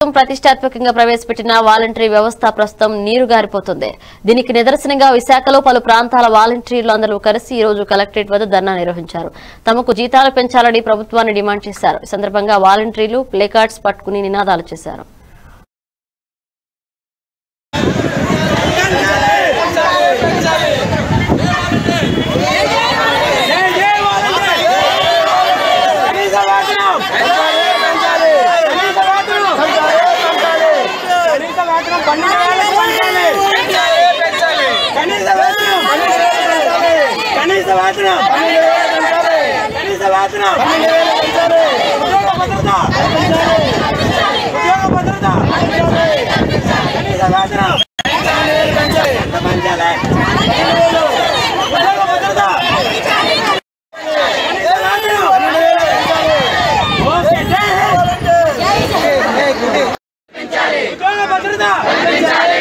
ప్రతిష్టాత్మకంగా ప్రవేశపెట్టిన వాలంటరీ వ్యవస్థ ప్రస్తుతం నీరు గారిపోతుంది దీనికి నిదర్శనంగా విశాఖలో పలు ప్రాంతాల వాలంటీర్లు అందరూ కలిసి ఈ రోజు కలెక్టరేట్ వద్ద ధర్నా నిర్వహించారు తమకు జీతాలు పెంచాలని ప్రభుత్వాన్ని డిమాండ్ చేశారు ఈ సందర్భంగా వాలంటీర్లు ప్లే కార్డ్స్ పట్టుకుని నినాదాలు చేశారు కనీస వేతనం పెంచాలి కనీస వేతనం కనీస వేతనం పన్నెండు వేలకు పెంచాలి కనీస వేతనం కనీస వేతనం కనీస వేతనం ఉద్యోగ భద్రత ఉద్యోగ భద్రత కనీస వేతనం ఎంత పెంచాలి ఉద్యోగ భద్రత కనీస వేతనం ఉద్యోగ భద్రత